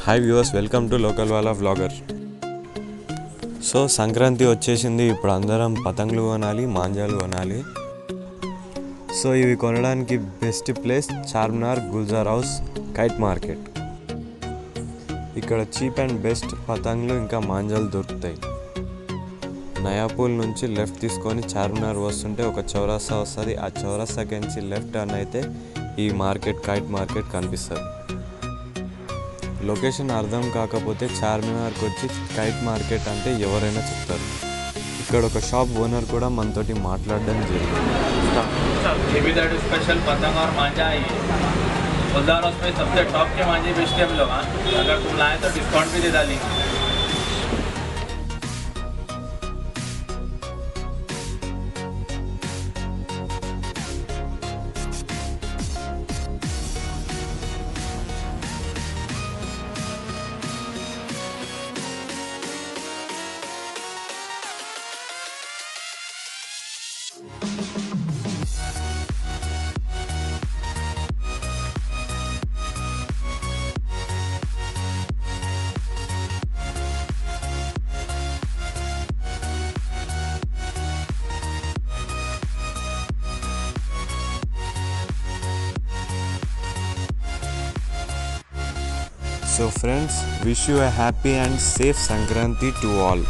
hi viewers welcome to local వాళ్ళ vlogger so Sankranti వచ్చేసింది ఇప్పుడు అందరం పతంగులు కొనాలి మాంజాలు కొనాలి సో ఇవి కొనడానికి best place Charminar Gulzar house kite market ఇక్కడ చీప్ అండ్ బెస్ట్ పతంగులు ఇంకా మాంజాలు దొరుకుతాయి నయాపూల్ నుంచి లెఫ్ట్ తీసుకొని చార్మినార్ వస్తుంటే ఒక చౌరస్తా వస్తుంది ఆ చౌరస్తాకి నుంచి లెఫ్ట్ టర్న్ అయితే ఈ మార్కెట్ కైట్ మార్కెట్ కనిపిస్తుంది లొకేషన్ అర్థం కాకపోతే చార్మినార్కి వచ్చి కైట్ మార్కెట్ అంటే ఎవరైనా చెప్తారు ఇక్కడ ఒక షాప్ ఓనర్ కూడా మనతోటి మాట్లాడడం జరిగింది ये भी दैट स्पेशल पतंग और मांझा है ये गुलदार उसमें सबसे टॉप के मांझे बेचते हैं हम लोग हाँ अगर तुम लाए तो डिस्काउंट भी दे डालेंगे so friends wish you a happy and safe Sankranti to all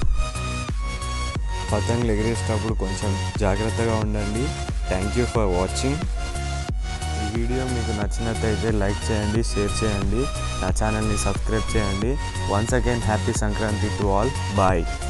పతంగులు ఎగిరేసేటప్పుడు కొంచెం జాగ్రత్తగా ఉండండి థ్యాంక్ యూ ఫర్ వాచింగ్ ఈ వీడియో మీకు నచ్చినట్టయితే లైక్ చేయండి షేర్ చేయండి నా ఛానల్ని సబ్స్క్రైబ్ చేయండి once again happy Sankranti to all bye